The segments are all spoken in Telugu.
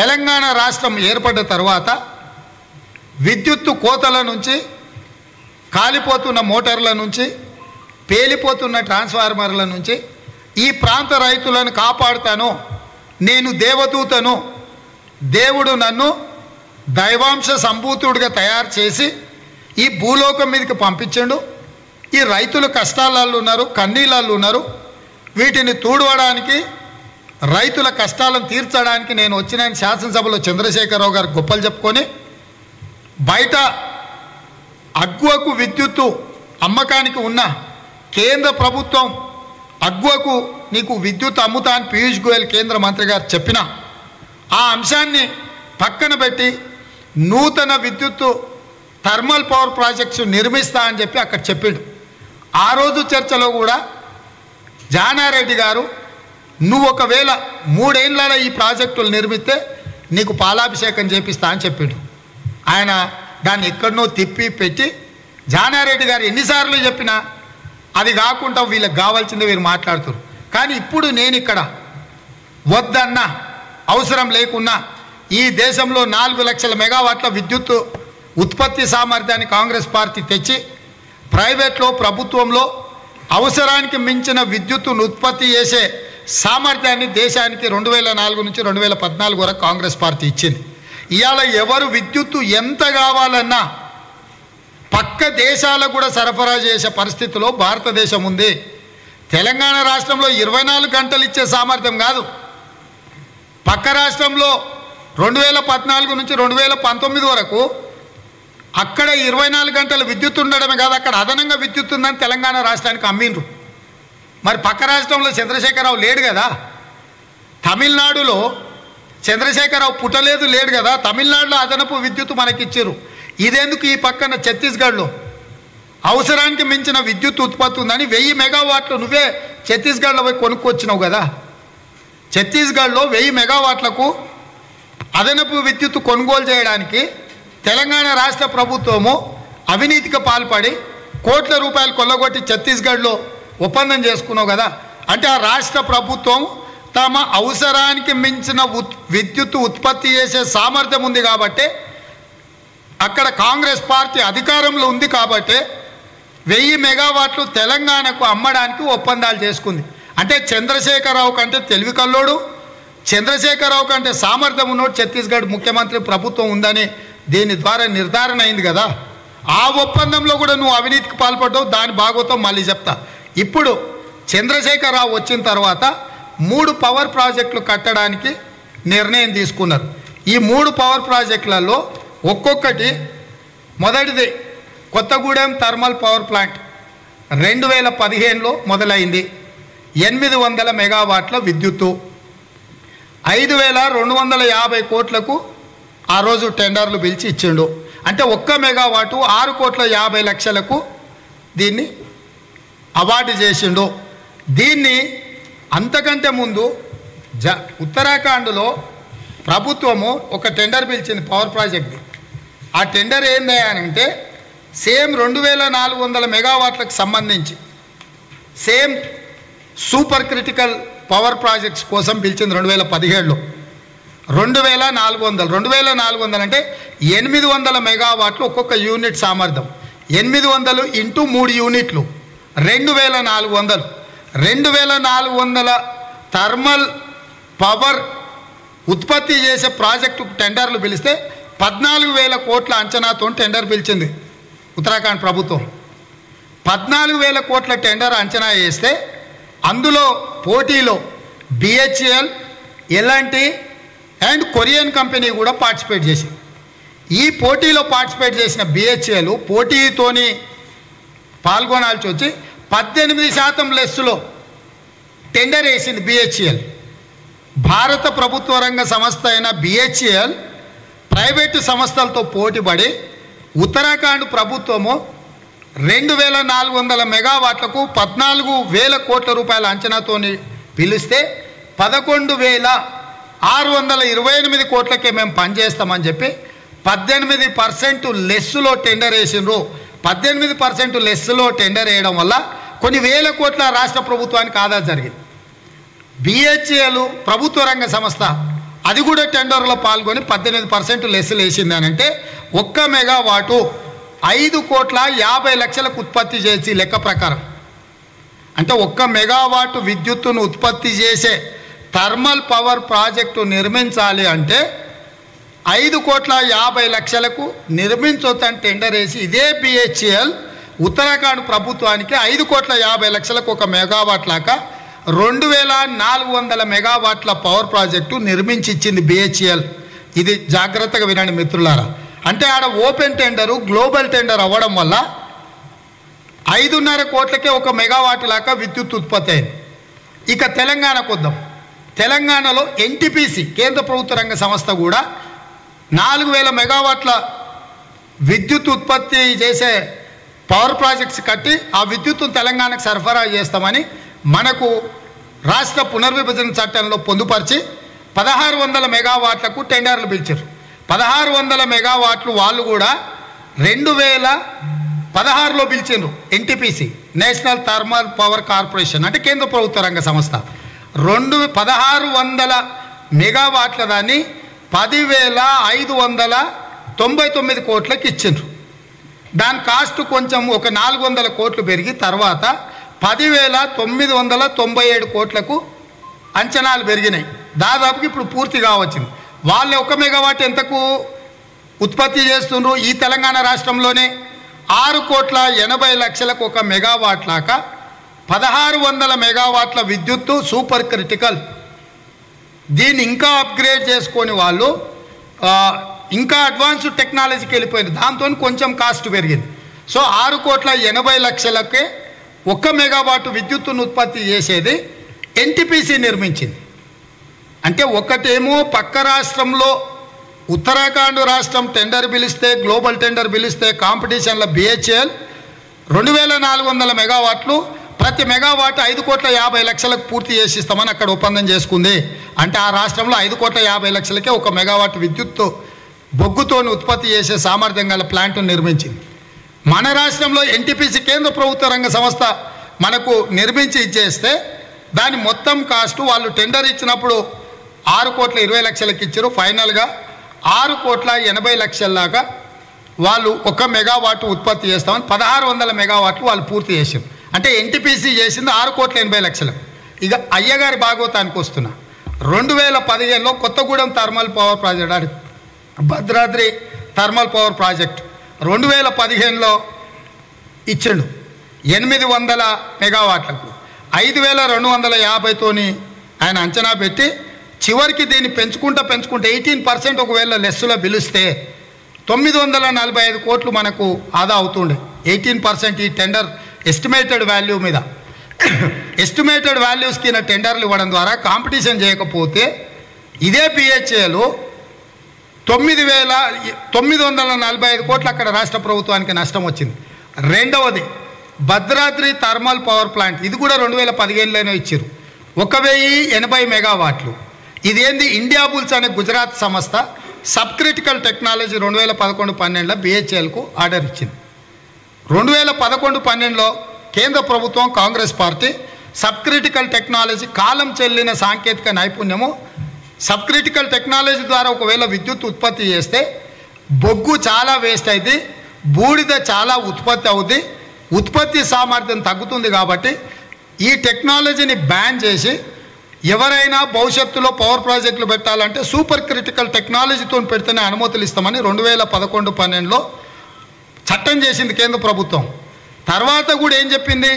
తెలంగాణ రాష్ట్రం ఏర్పడ్డ తర్వాత విద్యుత్తు కోతల నుంచి కాలిపోతున్న మోటార్ల నుంచి పేలిపోతున్న ట్రాన్స్ఫార్మర్ల నుంచి ఈ ప్రాంత రైతులను కాపాడుతాను నేను దేవదూతను దేవుడు నన్ను దైవాంశ సంభూతుడిగా తయారు చేసి ఈ భూలోకం మీదకి పంపించండు ఈ రైతులు కష్టాలలో ఉన్నారు కన్నీళ్ళల్లో ఉన్నారు వీటిని తూడవడానికి రైతుల కష్టాలను తీర్చడానికి నేను వచ్చిన శాసనసభలో చంద్రశేఖరరావు గారు గొప్పలు చెప్పుకొని బయట అగ్వకు విద్యుత్తు అమ్మకానికి ఉన్న కేంద్ర ప్రభుత్వం అగ్వకు నీకు విద్యుత్ అమ్ముతా అని పీయూష్ గోయల్ కేంద్ర మంత్రి గారు చెప్పిన ఆ అంశాన్ని పక్కన పెట్టి నూతన విద్యుత్తు థర్మల్ పవర్ ప్రాజెక్ట్స్ నిర్మిస్తా అని చెప్పి అక్కడ చెప్పిండు ఆ రోజు చర్చలో కూడా జానారెడ్డి గారు నువ్వు ఒకవేళ మూడేళ్లలో ఈ ప్రాజెక్టులు నిర్మిస్తే నీకు పాలాభిషేకం చేపిస్తా అని చెప్పిండు ఆయన దాన్ని ఎక్కడనో తిప్పి పెట్టి జానారెడ్డి గారు ఎన్నిసార్లు చెప్పినా అది కాకుండా వీళ్ళకి కావాల్సిందే వీరు మాట్లాడుతారు కానీ ఇప్పుడు నేను ఇక్కడ వద్దన్నా అవసరం లేకున్నా ఈ దేశంలో నాలుగు లక్షల మెగావాట్ల విద్యుత్ ఉత్పత్తి సామర్థ్యాన్ని కాంగ్రెస్ పార్టీ తెచ్చి ప్రైవేట్లో ప్రభుత్వంలో అవసరానికి మించిన విద్యుత్తును ఉత్పత్తి చేసే సామర్థ్యాన్ని దేశానికి రెండు వేల నాలుగు నుంచి రెండు వేల పద్నాలుగు వరకు కాంగ్రెస్ పార్టీ ఇచ్చింది ఇవాళ ఎవరు విద్యుత్తు ఎంత కావాలన్నా పక్క దేశాలకు కూడా సరఫరా చేసే పరిస్థితిలో భారతదేశం ఉంది తెలంగాణ రాష్ట్రంలో ఇరవై నాలుగు గంటలు ఇచ్చే సామర్థ్యం కాదు పక్క రాష్ట్రంలో రెండు వేల పద్నాలుగు నుంచి రెండు వేల పంతొమ్మిది వరకు అక్కడ ఇరవై నాలుగు గంటలు విద్యుత్ ఉండడమే కాదు అక్కడ అదనంగా విద్యుత్ ఉందని తెలంగాణ రాష్ట్రానికి అమ్మిండ్రు మరి పక్క రాష్ట్రంలో చంద్రశేఖరరావు లేడు కదా తమిళనాడులో చంద్రశేఖరరావు పుట్టలేదు లేడు కదా తమిళనాడులో అదనపు విద్యుత్ మనకిచ్చారు ఇదెందుకు ఈ పక్కన ఛత్తీస్గఢ్లో అవసరానికి మించిన విద్యుత్ ఉత్పత్తి ఉందని వెయ్యి మెగావాట్లు నువ్వే ఛత్తీస్గఢ్లో పోయి కొనుక్కొచ్చినావు కదా ఛత్తీస్గఢ్లో వెయ్యి మెగావాట్లకు అదనపు విద్యుత్ కొనుగోలు చేయడానికి తెలంగాణ రాష్ట్ర ప్రభుత్వము అవినీతికి పాల్పడి కోట్ల రూపాయలు కొల్లగొట్టి ఛత్తీస్గఢ్లో ఒప్పందం చేసుకున్నావు కదా అంటే ఆ రాష్ట్ర ప్రభుత్వం తమ అవసరానికి మించిన ఉత్ విద్యుత్ ఉత్పత్తి చేసే సామర్థ్యం ఉంది కాబట్టి అక్కడ కాంగ్రెస్ పార్టీ అధికారంలో ఉంది కాబట్టి వెయ్యి మెగావాట్లు తెలంగాణకు అమ్మడానికి ఒప్పందాలు చేసుకుంది అంటే చంద్రశేఖరరావు కంటే తెలివి కల్లోడు చంద్రశేఖరరావు కంటే సామర్థ్యం ఉన్నోడు ఛత్తీస్గఢ్ ముఖ్యమంత్రి ప్రభుత్వం ఉందని దీని ద్వారా నిర్ధారణ అయింది కదా ఆ ఒప్పందంలో కూడా నువ్వు అవినీతికి పాల్పడ్డావు దాని భాగవతం మళ్ళీ చెప్తా ఇప్పుడు చంద్రశేఖరరావు వచ్చిన తర్వాత మూడు పవర్ ప్రాజెక్టులు కట్టడానికి నిర్ణయం తీసుకున్నారు ఈ మూడు పవర్ ప్రాజెక్టులలో ఒక్కొక్కటి మొదటిది కొత్తగూడెం థర్మల్ పవర్ ప్లాంట్ రెండు వేల పదిహేనులో మొదలైంది ఎనిమిది వందల మెగావాట్ల విద్యుత్తు ఐదు వేల రెండు వందల యాభై కోట్లకు ఆ రోజు టెండర్లు పిలిచి ఇచ్చిండు అంటే ఒక్క మెగావాటు ఆరు కోట్ల యాభై లక్షలకు దీన్ని అవార్డు చేసిండు దీన్ని అంతకంటే ముందు జ ఉత్తరాఖండ్లో ప్రభుత్వము ఒక టెండర్ పిలిచింది పవర్ ప్రాజెక్ట్ది ఆ టెండర్ ఏంది అంటే సేమ్ రెండు వేల నాలుగు వందల మెగావాట్లకు సంబంధించి same super critical power projects కోసం పిలిచింది రెండు వేల పదిహేడులో రెండు వేల నాలుగు వందలు రెండు వేల నాలుగు వందలు అంటే ఎనిమిది వందల మెగావాట్లు ఒక్కొక్క యూనిట్ సామర్థ్యం ఎనిమిది వందలు ఇంటూ మూడు యూనిట్లు రెండు వేల నాలుగు వందలు రెండు వేల నాలుగు వందల థర్మల్ పవర్ ఉత్పత్తి చేసే ప్రాజెక్టు టెండర్లు పిలిస్తే పద్నాలుగు వేల కోట్ల అంచనాతో టెండర్ పిలిచింది ఉత్తరాఖండ్ ప్రభుత్వం పద్నాలుగు వేల కోట్ల టెండర్ అంచనా వేస్తే అందులో పోటీలో BHEL LNT and Korean company కూడా పార్టిసిపేట్ చేసింది ఈ పోటీలో పార్టిసిపేట్ చేసిన బిహెచ్ఎల్ పోటీతోని పాల్గొనాల్సి వచ్చి పద్దెనిమిది శాతం లెస్సులో టెండర్ వేసింది బిహెచ్ఎల్ భారత ప్రభుత్వ రంగ సంస్థ అయిన బిహెచ్ఎల్ ప్రైవేటు సంస్థలతో పోటీపడి ఉత్తరాఖండ్ ప్రభుత్వము రెండు వేల నాలుగు వందల మెగావాట్లకు పద్నాలుగు వేల కోట్ల రూపాయల అంచనాతోని పిలిస్తే పదకొండు వేల ఆరు వందల ఇరవై ఎనిమిది కోట్లకే మేము పనిచేస్తామని చెప్పి పద్దెనిమిది పర్సెంట్ లెస్సులో టెండర్ వేసిండ్రు పద్దెనిమిది పర్సెంట్ లెస్సులో టెండర్ వేయడం వల్ల కొన్ని వేల కోట్ల రాష్ట్ర ప్రభుత్వానికి ఆదా జరిగింది బిహెచ్ఏలు ప్రభుత్వ రంగ సంస్థ అది కూడా టెండర్లో పాల్గొని పద్దెనిమిది పర్సెంట్ లెస్సులు వేసింది అని అంటే ఒక్క మెగావాటు ఐదు కోట్ల యాభై లక్షలకు ఉత్పత్తి చేసి లెక్క ప్రకారం అంటే ఒక్క మెగావాట్ విద్యుత్తును ఉత్పత్తి చేసే థర్మల్ పవర్ ప్రాజెక్టు నిర్మించాలి అంటే ఐదు కోట్ల యాభై లక్షలకు నిర్మించొద్దని టెండర్ వేసి ఇదే బిహెచ్ఎల్ ఉత్తరాఖండ్ ప్రభుత్వానికి ఐదు కోట్ల యాభై లక్షలకు ఒక మెగావాట్ లాగా రెండు వేల నాలుగు వందల మెగావాట్ల పవర్ ప్రాజెక్టు నిర్మించి ఇచ్చింది బిహెచ్ఎల్ ఇది జాగ్రత్తగా వినండి మిత్రులారా అంటే ఆడ ఓపెన్ టెండరు గ్లోబల్ టెండర్ అవ్వడం వల్ల ఐదున్నర కోట్లకే ఒక మెగావాట్ లాగా విద్యుత్ ఉత్పత్తి అయింది ఇక తెలంగాణకు వద్దాం తెలంగాణలో ఎన్టీపీసీ కేంద్ర ప్రభుత్వ రంగ సంస్థ కూడా నాలుగు వేల మెగావాట్ల విద్యుత్ ఉత్పత్తి చేసే పవర్ ప్రాజెక్ట్స్ కట్టి ఆ విద్యుత్తును తెలంగాణకు సరఫరా చేస్తామని మనకు రాష్ట్ర పునర్విభజన చట్టంలో పొందుపరిచి పదహారు వందల మెగావాట్లకు టెండర్లు పిలిచారు పదహారు వందల మెగావాట్లు వాళ్ళు కూడా రెండు వేల పదహారులో పిలిచిండ్రు NTPC national thermal power corporation అంటే కేంద్ర ప్రభుత్వ రంగ సంస్థ రెండు పదహారు వందల మెగావాట్ల దాన్ని పదివేల ఐదు వందల తొంభై తొమ్మిది కోట్లకి ఇచ్చిండ్రు దాని కాస్ట్ కొంచెం ఒక నాలుగు వందల కోట్లు పెరిగి తర్వాత పదివేల తొమ్మిది వందల తొంభై ఏడు కోట్లకు అంచనాలు పెరిగినాయి దాదాపుకి ఇప్పుడు పూర్తిగా వచ్చింది వాళ్ళు ఒక మెగావాట్ ఎంతకు ఉత్పత్తి చేస్తుండ్రు ఈ తెలంగాణ రాష్ట్రంలోనే ఆరు కోట్ల ఎనభై లక్షలకు ఒక మెగావాట్ లాగా పదహారు వందల మెగావాట్ల విద్యుత్తు సూపర్ క్రిటికల్ దీన్ని ఇంకా అప్గ్రేడ్ చేసుకొని వాళ్ళు ఆ, ఇంకా అడ్వాన్స్డ్ టెక్నాలజీకి వెళ్ళిపోయింది దాంతో కొంచెం కాస్ట్ పెరిగింది సో ఆరు కోట్ల ఎనభై లక్షలకే ఒక్క మెగావాట్ విద్యుత్తును ఉత్పత్తి చేసేది ఎన్టీపీసీ నిర్మించింది అంటే ఒకటేమో పక్క రాష్ట్రంలో ఉత్తరాఖండ్ రాష్ట్రం టెండర్ పిలిస్తే గ్లోబల్ టెండర్ పిలిస్తే కాంపిటీషన్ల బిహెచ్ఎల్ రెండు వేల నాలుగు వందల మెగావాట్లు ప్రతి మెగావాట్ ఐదు కోట్ల యాభై లక్షలకు పూర్తి చేసి ఇస్తామని అక్కడ ఒప్పందం చేసుకుంది అంటే ఆ రాష్ట్రంలో ఐదు కోట్ల యాభై లక్షలకే ఒక మెగావాట్ విద్యుత్తు బొగ్గుతోని ఉత్పత్తి చేసే సామర్థ్యం గల ప్లాంట్ను నిర్మించింది మన రాష్ట్రంలో ఎన్టీపీసీ కేంద్ర ప్రభుత్వ రంగ సంస్థ మనకు నిర్మించి ఇచ్చేస్తే దాని మొత్తం కాస్ట్ వాళ్ళు టెండర్ ఇచ్చినప్పుడు ఆరు కోట్ల ఇరవై లక్షలకి ఇచ్చారు ఫైనల్గా ఆరు కోట్ల ఎనభై లక్షల్లాగా వాళ్ళు ఒక మెగావాట్ ఉత్పత్తి చేస్తామని పదహారు వందల మెగావాట్లు వాళ్ళు పూర్తి చేశారు అంటే ఎన్టీపీసీ చేసింది ఆరు కోట్ల ఎనభై లక్షలు ఇక అయ్యగారి భాగవతానికి వస్తున్నా రెండు వేల పదిహేనులో కొత్తగూడెం థర్మల్ పవర్ ప్రాజెక్ట్ అది భద్రాద్రి థర్మల్ పవర్ ప్రాజెక్ట్ రెండు వేల పదిహేనులో ఇచ్చిండు ఎనిమిది వందల మెగావాట్లకు ఐదు వేల రెండు వందల యాభైతోని ఆయన అంచనా పెట్టి చివరికి దీన్ని పెంచుకుంటా పెంచుకుంటే ఎయిటీన్ పర్సెంట్ ఒకవేళ లెస్సులో పిలిస్తే తొమ్మిది వందల నలభై ఐదు కోట్లు మనకు ఆదా అవుతుండే ఎయిటీన్ పర్సెంట్ ఈ టెండర్ ఎస్టిమేటెడ్ వాల్యూ మీద ఎస్టిమేటెడ్ వాల్యూస్కి నా టెండర్లు ఇవ్వడం ద్వారా కాంపిటీషన్ చేయకపోతే ఇదే పిహెచ్ఏలు తొమ్మిది వేల తొమ్మిది వందల నలభై ఐదు కోట్లు అక్కడ రాష్ట్ర ప్రభుత్వానికి నష్టం వచ్చింది రెండవది భద్రాద్రి థర్మల్ పవర్ ప్లాంట్ ఇది కూడా రెండు వేల పదిహేనులోనే ఇచ్చారు ఒక వెయ్యి ఎనభై మెగావాట్లు ఇదేంది ఇండియా బుల్స్ అనే గుజరాత్ సంస్థ సబ్ క్రిటికల్ టెక్నాలజీ రెండు వేల పదకొండు పన్నెండులో బిహెచ్ఎల్కు ఆర్డర్ ఇచ్చింది రెండు వేల పదకొండు పన్నెండులో కేంద్ర ప్రభుత్వం Congress party sub critical technology కాలం చెల్లిన సాంకేతిక నైపుణ్యము సబ్ క్రిటికల్ టెక్నాలజీ ద్వారా ఒకవేళ విద్యుత్ ఉత్పత్తి చేస్తే బొగ్గు చాలా వేస్ట్ అయింది బూడిద చాలా ఉత్పత్తి అవుద్ది ఉత్పత్తి సామర్థ్యం తగ్గుతుంది కాబట్టి ఈ టెక్నాలజీని బ్యాన్ చేసి ఎవరైనా భవిష్యత్తులో పవర్ ప్రాజెక్టులు పెట్టాలంటే సూపర్ క్రిటికల్ టెక్నాలజీతో పెడితేనే అనుమతులు ఇస్తామని రెండు వేల పదకొండు పన్నెండులో చట్టం చేసింది కేంద్ర ప్రభుత్వం తర్వాత కూడా ఏం చెప్పింది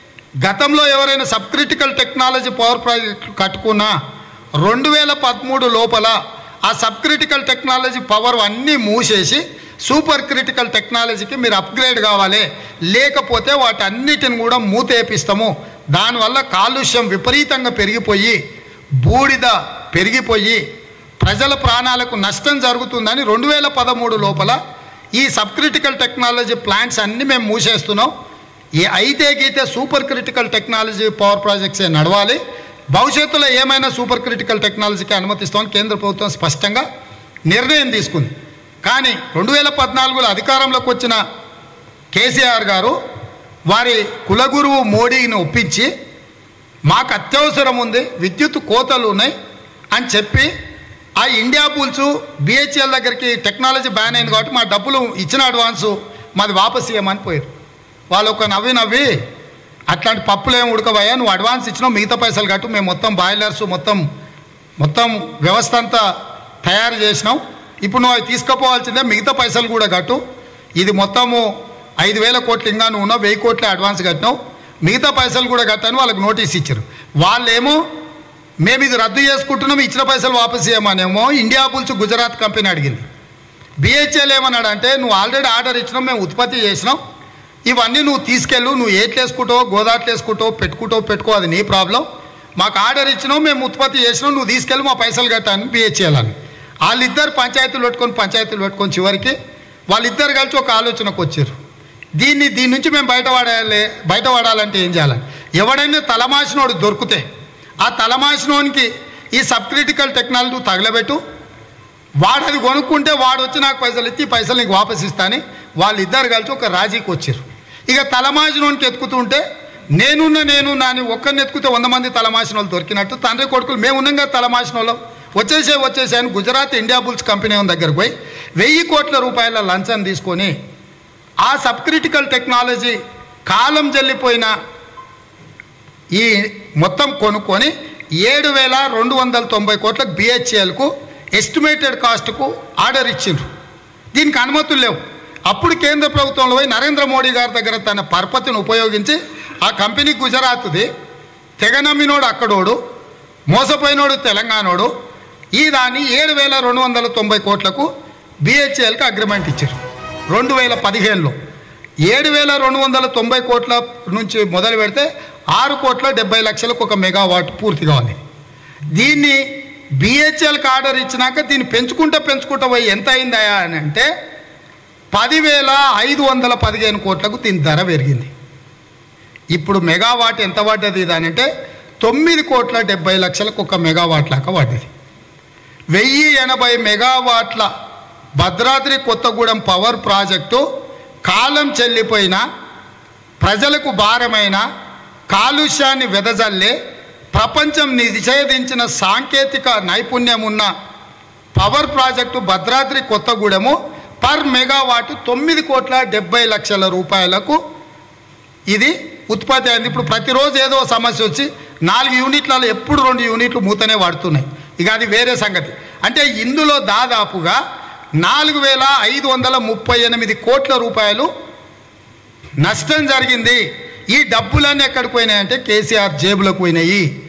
గతంలో ఎవరైనా sub critical technology power project కట్టుకున్నా రెండు వేల పదమూడు లోపల ఆ సబ్ క్రిటికల్ టెక్నాలజీ పవర్ అన్నీ మూసేసి సూపర్ క్రిటికల్ టెక్నాలజీకి మీరు అప్గ్రేడ్ కావాలి లేకపోతే వాటన్నిటిని కూడా మూతేపిస్తాము దానివల్ల కాలుష్యం విపరీతంగా పెరిగిపోయి బూడిద పెరిగిపోయి ప్రజల ప్రాణాలకు నష్టం జరుగుతుందని రెండు వేల పదమూడు లోపల ఈ సబ్ క్రిటికల్ టెక్నాలజీ ప్లాంట్స్ అన్నీ మేము మూసేస్తున్నాం ఈ అయితే గీతే సూపర్ క్రిటికల్ టెక్నాలజీ పవర్ ప్రాజెక్ట్సే నడవాలి భవిష్యత్తులో ఏమైనా సూపర్ క్రిటికల్ టెక్నాలజీకి అనుమతిస్తామని కేంద్ర ప్రభుత్వం స్పష్టంగా నిర్ణయం తీసుకుంది కానీ రెండు వేల పద్నాలుగులో అధికారంలోకి వచ్చిన కేసీఆర్ గారు వారి కులగురువు మోడీని ఒప్పించి మాకు అత్యవసరం ఉంది విద్యుత్ కోతలు ఉన్నాయి అని చెప్పి ఆ ఇండియా బుల్స్ బిహెచ్ఎల్ దగ్గరికి టెక్నాలజీ బ్యాన్ అయింది కాబట్టి మా డబ్బులు ఇచ్చిన అడ్వాన్సు మాది వాపస్ ఇవ్వమని పోయారు వాళ్ళు ఒక నవ్వి నవ్వి అట్లాంటి పప్పులు ఏమి ఉడకవయ్యా నువ్వు అడ్వాన్స్ ఇచ్చినావు మిగతా పైసలు కట్టు మేము మొత్తం బాయిలర్స్ మొత్తం మొత్తం వ్యవస్థ అంతా తయారు చేసినాం ఇప్పుడు నువ్వు అవి తీసుకుపోవాల్సిందే మిగతా పైసలు కూడా కట్టు ఇది మొత్తము ఐదు వేల కోట్లు ఇంకా నువ్వు ఉన్నావు వెయ్యి కోట్ల అడ్వాన్స్ కట్టినావు మిగతా పైసలు కూడా కట్టాను వాళ్ళకి నోటీస్ ఇచ్చారు వాళ్ళేమో మేము ఇది రద్దు చేసుకుంటున్నాం ఇచ్చిన పైసలు వాపస్ చేయమనేమో ఇండియా బుల్స్ గుజరాత్ కంపెనీ అడిగింది బిహెచ్ఎల్ ఏమన్నాడు అంటే నువ్వు ఆల్రెడీ ఆర్డర్ ఇచ్చినావు మేము ఉత్పత్తి చేసినాం ఇవన్నీ నువ్వు తీసుకెళ్ళు నువ్వు ఏట్లు వేసుకుంటావు గోదాట్లు వేసుకుంటావు పెట్టుకుంటావు పెట్టుకో అది నీ ప్రాబ్లం మాకు ఆర్డర్ ఇచ్చినావు మేము ఉత్పత్తి చేసినాం నువ్వు తీసుకెళ్ళి మా పైసలు కట్టాను బిహెచ్ఎల్ అని వాళ్ళిద్దరు పంచాయతీలు పెట్టుకొని పంచాయతీలు పెట్టుకొని చివరికి వాళ్ళిద్దరు కలిసి ఒక ఆలోచనకు వచ్చారు దీన్ని దీని నుంచి మేము బయటపడాలి బయటపడాలంటే ఏం చేయాలి ఎవడైనా తలమాసినోడు దొరికితే ఆ తలమాసినోనికి ఈ సబ్ క్రిటికల్ టెక్నాలజీ తగలబెట్టు వాడు అది కొనుక్కుంటే వాడు వచ్చి నాకు పైసలు ఇచ్చి ఈ పైసలు నీకు వాపస్ ఇస్తాని వాళ్ళిద్దరు కలిసి ఒక రాజీకి వచ్చారు ఇక తలమాసినోనికి ఎత్తుకుతుంటే నేనున్న నేనున్నా అని ఒక్కరిని ఎత్తుకుతే వంద మంది తలమాసిన వాళ్ళు దొరికినట్టు తండ్రి కొడుకులు మేము ఉన్నాం కదా తలమాసిన వాళ్ళం వచ్చేసే వచ్చేసే అని గుజరాత్ ఇండియా బుల్స్ కంపెనీ ఉన్న దగ్గరకు పోయి వెయ్యి కోట్ల రూపాయల లంచం తీసుకొని ఆ సబ్ క్రిటికల్ టెక్నాలజీ కాలం చెల్లిపోయిన ఈ మొత్తం కొనుక్కొని ఏడు వేల రెండు వందల తొంభై కోట్లకు బిహెచ్ఎల్కు ఎస్టిమేటెడ్ కాస్ట్కు ఆర్డర్ ఇచ్చిండ్రు దీనికి అనుమతులు లేవు అప్పుడు కేంద్ర ప్రభుత్వంలో పోయి నరేంద్ర మోడీ గారి దగ్గర తన పరపతిని ఉపయోగించి ఆ కంపెనీ గుజరాత్ది తెగనమ్మినోడు అక్కడోడు మోసపోయినోడు తెలంగాణోడు ఈ దాన్ని ఏడు వేల రెండు వందల తొంభై కోట్లకు బిహెచ్ఎల్కి అగ్రిమెంట్ ఇచ్చారు రెండు వేల పదిహేనులో ఏడు వేల రెండు వందల తొంభై కోట్ల నుంచి మొదలు పెడితే ఆరు కోట్ల డెబ్బై లక్షలకు ఒక మెగావాట్ పూర్తి కావాలి దీన్ని బిహెచ్ఎల్కి ఆర్డర్ ఇచ్చినాక దీన్ని పెంచుకుంటూ పెంచుకుంటూ పోయి ఎంత అయిందయా అని అంటే పదివేల ఐదు వందల పదిహేను కోట్లకు దీని ధర పెరిగింది ఇప్పుడు మెగావాట్ ఎంత పడ్డది ఇది అని అంటే తొమ్మిది కోట్ల డెబ్బై లక్షలకు ఒక మెగావాట్ లాగా పడ్డది వెయ్యి ఎనభై మెగావాట్ల భద్రాద్రి కొత్తగూడెం పవర్ ప్రాజెక్టు కాలం చెల్లిపోయిన ప్రజలకు భారమైన కాలుష్యాన్ని వెదజల్లే ప్రపంచం నిషేధించిన సాంకేతిక నైపుణ్యం ఉన్న power project Bhadradri Kothagudem per megawatt తొమ్మిది కోట్ల డెబ్బై లక్షల రూపాయలకు ఇది ఉత్పత్తి అయింది ఇప్పుడు ప్రతిరోజు ఏదో సమస్య వచ్చి నాలుగు యూనిట్లలో ఎప్పుడు రెండు యూనిట్లు మూతనే వాడుతున్నాయి ఇక అది వేరే సంగతి అంటే ఇందులో దాదాపుగా నాలుగు వేల ఐదు వందల ముప్పై ఎనిమిది కోట్ల రూపాయలు నష్టం జరిగింది ఈ డబ్బులన్నీ ఎక్కడికి పోయినాయంటే కేసీఆర్ జేబులకు పోయినాయి